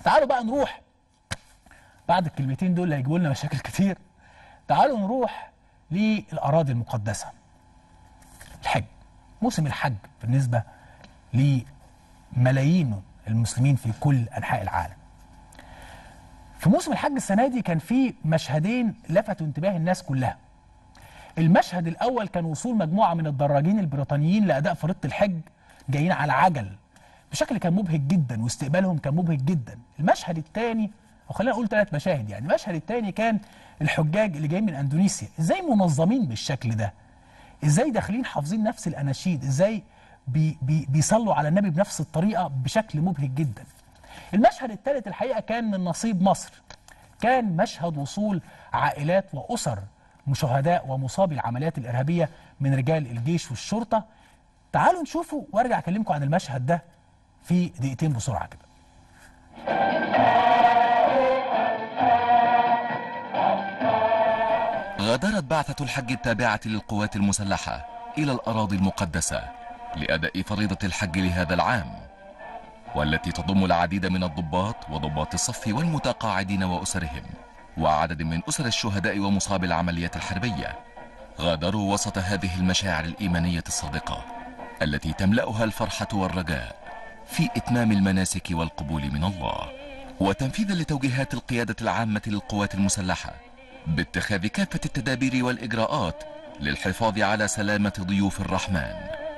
تعالوا بقى نروح بعد الكلمتين دول اللي هيجيبوا لنا مشاكل كتير تعالوا نروح للأراضي المقدسة الحج موسم الحج بالنسبة لملايين المسلمين في كل أنحاء العالم في موسم الحج السنة دي كان في مشهدين لفتوا انتباه الناس كلها المشهد الأول كان وصول مجموعة من الدراجين البريطانيين لأداء فريضة الحج جايين على عجل بشكل كان مبهج جدا واستقبالهم كان مبهج جدا المشهد الثاني او خلينا نقول ثلاث مشاهد يعني المشهد الثاني كان الحجاج اللي جايين من اندونيسيا ازاي منظمين بالشكل ده ازاي داخلين حافظين نفس الاناشيد ازاي بي بي بيصلوا على النبي بنفس الطريقه بشكل مبهج جدا المشهد الثالث الحقيقه كان من نصيب مصر كان مشهد وصول عائلات واسر مشاهداء ومصابي العمليات الارهابيه من رجال الجيش والشرطه تعالوا نشوفوا وارجع اكلمكم عن المشهد ده في دقيقتين بسرعه كده غادرت بعثة الحج التابعة للقوات المسلحة إلى الأراضي المقدسة لأداء فريضة الحج لهذا العام والتي تضم العديد من الضباط وضباط الصف والمتقاعدين وأسرهم وعدد من أسر الشهداء ومصاب العمليات الحربية غادروا وسط هذه المشاعر الإيمانية الصادقة التي تملأها الفرحة والرجاء في إتمام المناسك والقبول من الله وتنفيذا لتوجيهات القيادة العامة للقوات المسلحة باتخاذ كافة التدابير والإجراءات للحفاظ على سلامة ضيوف الرحمن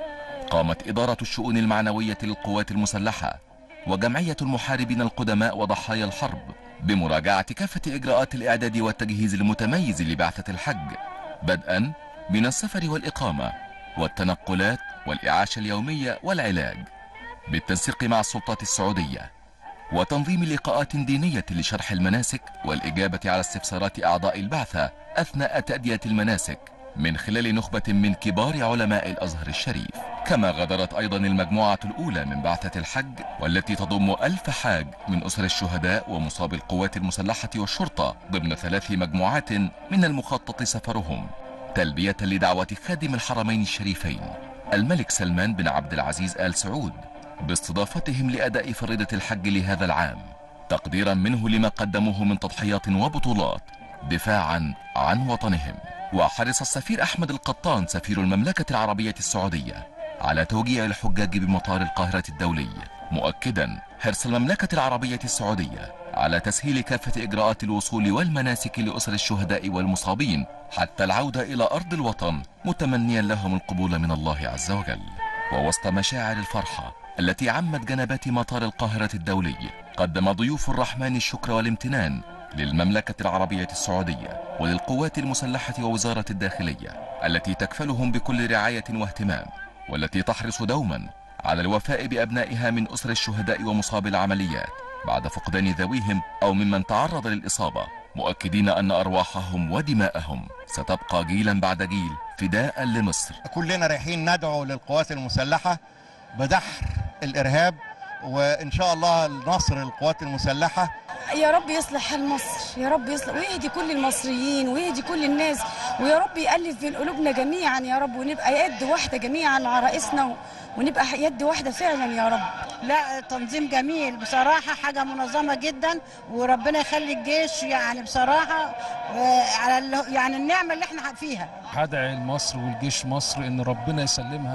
قامت إدارة الشؤون المعنوية للقوات المسلحة وجمعية المحاربين القدماء وضحايا الحرب بمراجعة كافة إجراءات الإعداد والتجهيز المتميز لبعثة الحج بدءا من السفر والإقامة والتنقلات والإعاشة اليومية والعلاج بالتنسيق مع السلطات السعودية وتنظيم لقاءات دينية لشرح المناسك والإجابة على استفسارات أعضاء البعثة أثناء تأدية المناسك من خلال نخبة من كبار علماء الأزهر الشريف كما غادرت أيضا المجموعة الأولى من بعثة الحج والتي تضم ألف حاج من أسر الشهداء ومصاب القوات المسلحة والشرطة ضمن ثلاث مجموعات من المخطط سفرهم تلبية لدعوة خادم الحرمين الشريفين الملك سلمان بن عبد العزيز آل سعود باستضافتهم لأداء فريضة الحج لهذا العام تقديرا منه لما قدموه من تضحيات وبطولات دفاعا عن وطنهم وحرص السفير أحمد القطان سفير المملكة العربية السعودية على توجيع الحجاج بمطار القاهرة الدولي مؤكدا حرص المملكة العربية السعودية على تسهيل كافة إجراءات الوصول والمناسك لأسر الشهداء والمصابين حتى العودة إلى أرض الوطن متمنيا لهم القبول من الله عز وجل ووسط مشاعر الفرحة التي عمت جنبات مطار القاهرة الدولي قدم ضيوف الرحمن الشكر والامتنان للمملكة العربية السعودية وللقوات المسلحة ووزارة الداخلية التي تكفلهم بكل رعاية واهتمام والتي تحرص دوما على الوفاء بأبنائها من أسر الشهداء ومصاب العمليات بعد فقدان ذويهم أو ممن تعرض للإصابة مؤكدين أن أرواحهم ودماءهم ستبقى جيلا بعد جيل فداء لمصر كلنا رايحين ندعو للقوات المسلحة بدحر الإرهاب وإن شاء الله النصر للقوات المسلحة يا رب يصلح حال مصر يا رب يصلح ويهدي كل المصريين ويهدي كل الناس ويا رب يألف بين قلوبنا جميعا يا رب ونبقى يد واحدة جميعا على رئيسنا و- ونبقى يد واحدة فعلا يا رب لا تنظيم جميل بصراحة حاجة منظمة جدا وربنا يخلي الجيش يعني بصراحة آه، على ال- يعني النعمة اللي احنا فيها هدعي لمصر والجيش مصر ان ربنا يسلمها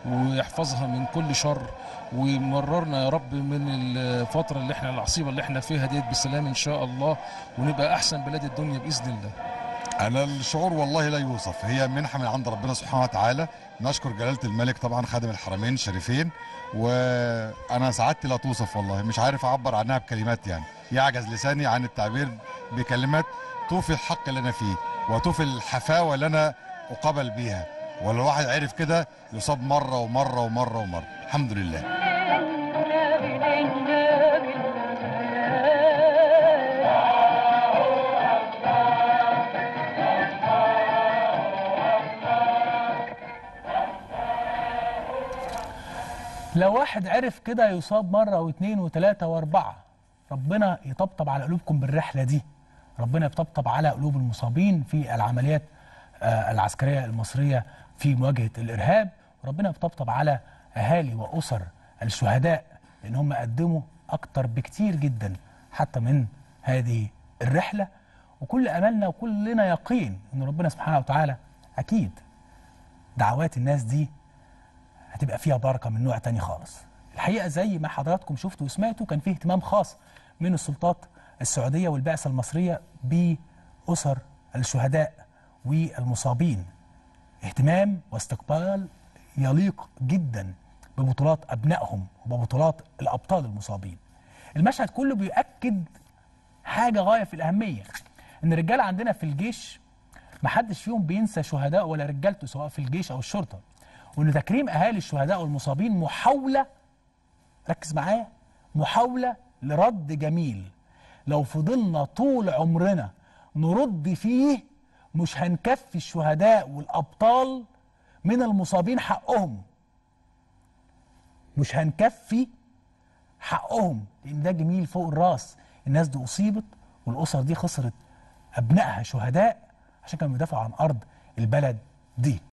ويحفظها من كل شر ويمررنا يا رب من الفتره اللي احنا العصيبه اللي احنا فيها ديت بسلام ان شاء الله ونبقى احسن بلاد الدنيا باذن الله أنا الشعور والله لا يوصف هي منحة من عند ربنا سبحانه وتعالى نشكر جلالة الملك طبعا خادم الحرمين الشريفين وأنا سعادتي لا توصف والله مش عارف أعبر عنها بكلمات يعني يعجز لساني عن التعبير بكلمات توفي الحق اللي أنا فيه وتوفي الحفاوة اللي أنا أقابل بيها ولو الواحد عرف كده يصاب مرة ومرة ومرة ومرة الحمد لله لو واحد عرف كده يصاب مرة واثنين وثلاثة واربعة ربنا يطبطب على قلوبكم بالرحلة دي ربنا يطبطب على قلوب المصابين في العمليات آه، العسكرية المصرية في مواجهة الإرهاب ربنا يطبطب على أهالي وأسر الشهداء لأن هم قدموا أكتر بكتير جدا حتى من هذه الرحله وكل املنا وكلنا يقين ان ربنا سبحانه وتعالى اكيد دعوات الناس دي هتبقى فيها بركه من نوع تاني خالص. الحقيقه زي ما حضراتكم شفتوا وسمعتوا كان فيه اهتمام خاص من السلطات السعوديه والبعثه المصريه باسر الشهداء والمصابين. اهتمام واستقبال يليق جدا ببطولات ابنائهم وببطولات الابطال المصابين. المشهد كله بيؤكد حاجه غايه في الاهميه ان الرجاله عندنا في الجيش محدش فيهم بينسى شهداء ولا رجالته سواء في الجيش او الشرطه وان تكريم اهالي الشهداء والمصابين محاوله ركز معايا محاوله لرد جميل لو فضلنا طول عمرنا نرد فيه مش هنكفي الشهداء والابطال من المصابين حقهم مش هنكفي حقهم لان ده جميل فوق الراس الناس دي اصيبت والاسر دي خسرت ابنائها شهداء عشان كانوا بيدافعوا عن ارض البلد دي